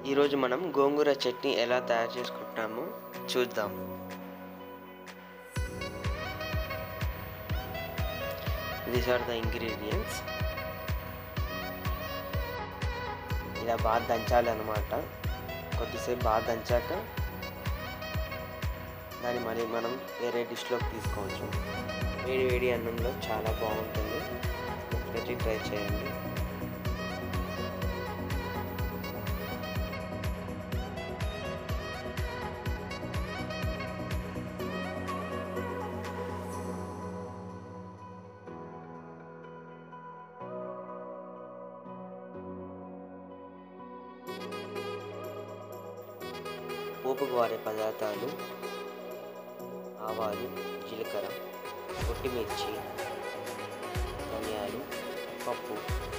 ఈరోజు మనం గోంగూర చట్నీ ఎలా తయారు చేసుకుంటామో చూద్దాం దీస్ ఆర్ ద ఇంగ్రీడియంట్స్ ఇలా బాగా దంచాలి అనమాట కొద్దిసేపు బాగా దంచాక దాన్ని మళ్ళీ మనం వేరే డిష్లోకి తీసుకోవచ్చు వేడి వేడి అన్నంలో చాలా బాగుంటుంది ఒకటి ట్రై చేయండి పోపుకు వాడే పదార్థాలు ఆవాలు జీలకర్ర పొట్టిమిర్చి ధనియాలు పప్పు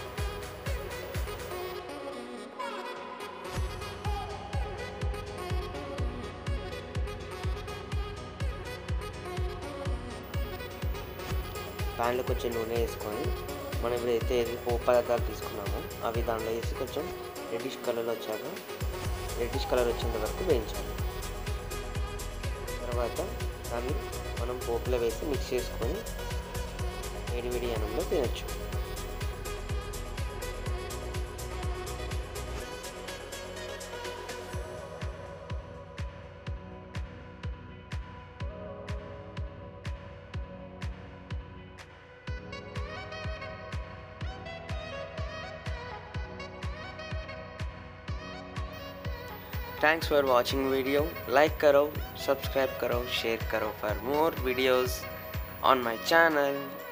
ప్యాన్లో కొంచెం నూనె వేసుకొని మనం ఇప్పుడైతే ఏది పోపు పదార్థాలు తీసుకున్నామో అవి దాంట్లో వేసి కొంచెం రెడ్డిష్ కలర్ వచ్చాక రెడ్డిష్ కలర్ వచ్చేంత వరకు వేయించాలి తర్వాత దాన్ని మనం పోపులో వేసి మిక్స్ చేసుకొని వేడి వేడి అన్నంలో తినచ్చు thanks for watching video like करो सब्सक्राइब करो शेयर करो for more videos on my channel